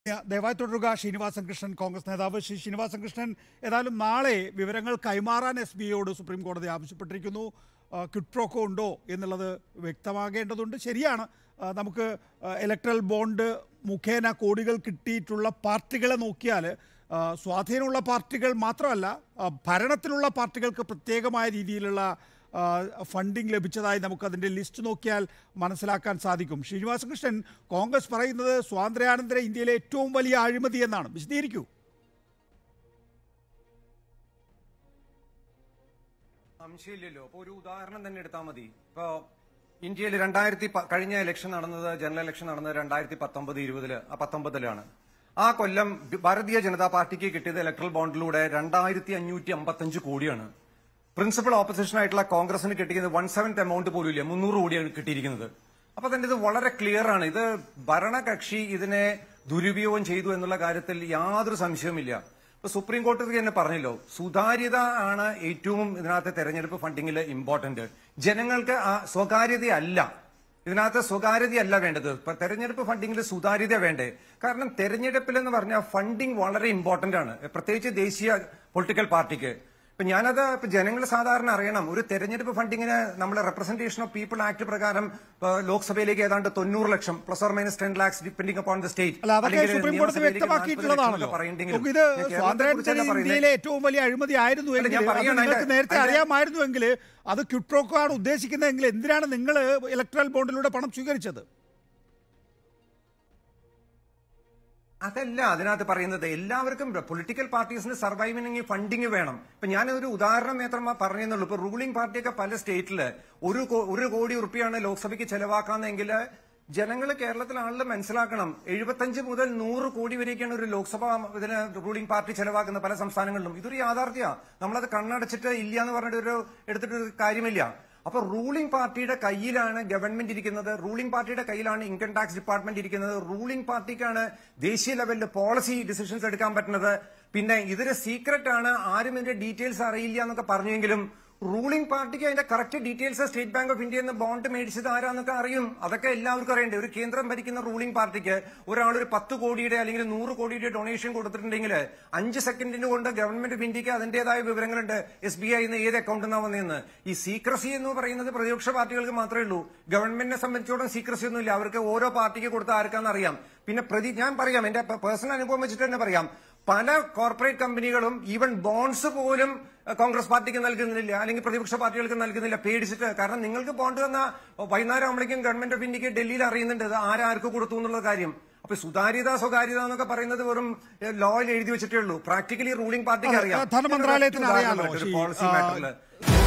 ദയവായി തുടരുക ശ്രീനിവാസൻ കൃഷ്ണൻ കോൺഗ്രസ് നേതാവ് ശ്രീ ശ്രീനിവാസൻ കൃഷ്ണൻ ഏതായാലും നാളെ വിവരങ്ങൾ കൈമാറാൻ എസ് ബി ഐയോട് സുപ്രീം കോടതി ആവശ്യപ്പെട്ടിരിക്കുന്നു ആ, ക്വിഡ് പ്രോക്കോ ഉണ്ടോ എന്നുള്ളത് വ്യക്തമാകേണ്ടതുണ്ട് ശരിയാണ് ആ, നമുക്ക് ഇലക്ട്രൽ ബോണ്ട് മുഖേന കോടികൾ കിട്ടിയിട്ടുള്ള പാർട്ടികളെ നോക്കിയാൽ ആ, സ്വാധീനമുള്ള പാർട്ടികൾ മാത്രമല്ല ആ, ഭരണത്തിലുള്ള പാർട്ടികൾക്ക് പ്രത്യേകമായ രീതിയിലുള്ള ആ, ഫണ്ടിങ് ലഭിച്ചതായി നമുക്ക് അതിൻ്റെ ലിസ്റ്റ് നോക്കിയാൽ മനസ്സിലാക്കാൻ സാധിക്കും ശ്രീനിവാസ കൃഷ്ണൻ കോൺഗ്രസ് പറയുന്നത് സ്വാതന്ത്ര്യാനന്തര ഇന്ത്യയിലെ ഏറ്റവും വലിയ അഴിമതി എന്നാണ് വിശദീകരിക്കൂ സംശയമില്ലല്ലോ അപ്പൊ ഒരു ഉദാഹരണം തന്നെ എടുത്താൽ മതി ഇപ്പോ ഇന്ത്യയിൽ രണ്ടായിരത്തി പ- കഴിഞ്ഞ ഇലക്ഷൻ നടന്നത് ജനറൽ ഇലക്ഷൻ നടന്നത് രണ്ടായിരത്തി പത്തൊമ്പത് ഇരുപതില് ആ പത്തൊമ്പതിലാണ് ആ കൊല്ലം ഭാരതീയ ജനതാ പാർട്ടിക്ക് കിട്ടിയത് ഇലക്ട്രൽ ബോണ്ടിലൂടെ രണ്ടായിരത്തി അഞ്ഞൂറ്റി അമ്പത്തഞ്ച് കോടിയാണ് പ്രിൻസിപ്പൽ ഓപ്പോസിഷൻ ആയിട്ടുള്ള കോൺഗ്രസിന് കിട്ടിയത് വൺ സെവൻത് എമൗണ്ട് പോലും ഇല്ല മുന്നൂറ് കോടിയാണ് കിട്ടിയിരിക്കുന്നത് അപ്പൊ തന്നെ ഇത് വളരെ ക്ലിയർ ആണ് ഇത് ഭരണകക്ഷി ഇതിനെ ദുരുപയോഗം ചെയ്തു എന്നുള്ള കാര്യത്തിൽ യാതൊരു സംശയവുമില്ല ഇപ്പൊ സുപ്രീം കോടതി തന്നെ പറഞ്ഞല്ലോ സുതാര്യത ആണ് ഏറ്റവും ഇതിനകത്ത് തെരഞ്ഞെടുപ്പ് ഫണ്ടിങ്ങിൽ ഇമ്പോർട്ടന്റ് ജനങ്ങൾക്ക് ആ സ്വകാര്യതയല്ല ഇതിനകത്ത് സ്വകാര്യതയല്ല വേണ്ടത് ഇപ്പൊ തെരഞ്ഞെടുപ്പ് ഫണ്ടിങ്ങിൽ സുതാര്യത വേണ്ടേ കാരണം തെരഞ്ഞെടുപ്പിൽ എന്ന് പറഞ്ഞാൽ ഫണ്ടിങ് വളരെ ഇമ്പോർട്ടന്റ് ആണ് പ്രത്യേകിച്ച് ദേശീയ പൊളിറ്റിക്കൽ പാർട്ടിക്ക് ഇപ്പൊ ഞാനത് ഇപ്പൊ ജനങ്ങൾ സാധാരണ അറിയണം ഒരു തെരഞ്ഞെടുപ്പ് ഫണ്ടിങ്ങിന് നമ്മുടെ റെപ്രസെന്റേഷൻ ഓഫ് പീപ്പിൾ ആക്ട് പ്രകാരം ഇപ്പൊ ലോക്സഭയിലേക്ക് ഏതാണ്ട് തൊണ്ണൂറ് ലക്ഷം plus or minus ten lakhs depending upon the state അല്ല അതൊക്കെ സുപ്രീം കോടതി വ്യക്തമാക്കിയിട്ടുള്ളതാണല്ലോ നമുക്ക് ഇത് സ്വാതന്ത്ര്യാനന്തര ഇന്ത്യയിലെ ഏറ്റവും വലിയ അഴിമതി ആയിരുന്നു അല്ല, ഞാൻ എങ്കിൽ അത് പറയാണ് നിങ്ങൾക്ക് അതിന്റെ- നേരത്തെ അതിന്റെ- അറിയാമായിരുന്നുവെങ്കിൽ അത് ക്വിഡ് പ്രോക്കോ ആണ് ഉദ്ദേശിക്കുന്നതെങ്കിൽ എന്തിനാണ് നിങ്ങൾ ഇലക്ട്രൽ ബോണ്ടിലൂടെ പണം സ്വീകരിച്ചത് അതല്ല അതിനകത്ത് പറയുന്നത് എല്ലാവർക്കും പൊളിറ്റിക്കൽ പാർട്ടീസിന് സർവൈവിംഗ് ഫണ്ടിങ് വേണം ഇപ്പൊ ഞാൻ ഒരു ഉദാഹരണം മാത്രം പറഞ്ഞെന്നുള്ളൂ ഇപ്പൊ റൂളിംഗ് പാർട്ടിയൊക്കെ പല സ്റ്റേറ്റില് ഒരു കോ- ഒരു കോടി ഉറുപ്പിയാണ് ലോക്സഭയ്ക്ക് ചെലവാക്കാന്നെങ്കിൽ ജനങ്ങൾ കേരളത്തിലെ ആളുകൾ മനസ്സിലാക്കണം എഴുപത്തഞ്ച് മുതൽ നൂറ് കോടി വരെയൊക്കെയാണ് ഒരു ലോക്സഭ ഇതിന് റൂളിംഗ് പാർട്ടി ചെലവാക്കുന്ന പല സംസ്ഥാനങ്ങളിലും ഇതൊരു യാഥാർത്ഥ്യമാണ് നമ്മളത് കണ്ണടച്ചിട്ട് ഇല്ല എന്ന് പറഞ്ഞിട്ട് ഒരു എടുത്തിട്ട് ഒരു കാര്യമില്ല അപ്പൊ റൂളിംഗ് പാർട്ടിയുടെ കയ്യിലാണ് ഗവൺമെന്റ് ഇരിക്കുന്നത് റൂളിംഗ് പാർട്ടിയുടെ കയ്യിലാണ് ഇൻകം ടാക്സ് ഡിപ്പാർട്ട്മെന്റ് ഇരിക്കുന്നത് റൂളിംഗ് പാർട്ടിക്കാണ് ദേശീയ ലെവലിൽ പോളിസി ഡിസിഷൻസ് എടുക്കാൻ പറ്റുന്നത് പിന്നെ ഇതൊരു സീക്രട്ട് ആണ് ആരും ഇതിന്റെ ഡീറ്റെയിൽസ് അറിയില്ല എന്നൊക്കെ പറഞ്ഞെങ്കിലും റൂളിംഗ് പാർട്ടിക്ക് അതിന്റെ correct details State Bank of India എന്ന് ബോണ്ട് മേടിച്ചത് ആരാന്നൊക്കെ അറിയും അതൊക്കെ എല്ലാവർക്കും അറിയണ്ടേ ഒരു കേന്ദ്രം ഭരിക്കുന്ന റൂളിംഗ് പാർട്ടിക്ക് ഒരാൾ ഒരു പത്ത് കോടിയുടെ അല്ലെങ്കിൽ നൂറ് കോടിയുടെ ഡൊണേഷൻ കൊടുത്തിട്ടുണ്ടെങ്കിൽ അഞ്ച് സെക്കൻഡിന് കൊണ്ട് ഗവൺമെന്റ് ഓഫ് ഇന്ത്യക്ക് അതിന്റേതായ വിവരങ്ങളുണ്ട് എസ് ബി ഐ ഏത് അക്കൗണ്ടിൽ നിന്നാണ് വന്നതെന്ന് ഈ സീക്രസി എന്ന് പറയുന്നത് പ്രതിപക്ഷ പാർട്ടികൾക്ക് മാത്രമേ ഉള്ളൂ ഗവൺമെന്റിനെ സംബന്ധിച്ചോളം സീക്രസി ഒന്നുമില്ല അവർക്ക് ഓരോ പാർട്ടിക്ക് കൊടുത്ത ആർക്കാന്ന് അറിയാം പിന്നെ പ്രതി ഞാൻ പറയാം എന്റെ പേഴ്സണൽ അനുഭവം വെച്ചിട്ട് തന്നെ പറയാം പല കോർപ്പറേറ്റ് കമ്പനികളും ഈവൻ ബോണ്ട്സ് പോലും അഹ്, കോൺഗ്രസ് പാർട്ടിക്ക് നൽകുന്നില്ല അല്ലെങ്കിൽ പ്രതിപക്ഷ പാർട്ടികൾക്ക് നൽകുന്നില്ല പേടിച്ചിട്ട് കാരണം നിങ്ങൾക്ക് ബോണ്ട് തന്ന വൈകുന്നേരം ആകുമ്പോഴേക്കും ഗവൺമെന്റ് ഓഫ് ഇന്ത്യക്ക് ഡൽഹിയിൽ അറിയുന്നുണ്ട് ഇത് ആരാർക്ക് കൊടുത്തു എന്നുള്ള കാര്യം അപ്പൊ സുതാര്യത സ്വകാര്യത എന്നൊക്കെ പറയുന്നത് വെറും ലോയിൽ എഴുതി വെച്ചിട്ടേ ഉള്ളൂ പ്രാക്ടിക്കലി റൂളിംഗ് പാർട്ടിക്ക് അതെ, അറിയാം ധനമന്ത്രാലയത്തിന് അറിയാലോ, ഒരു ശ്രീ, പോളിസി ആ, മാറ്ററില്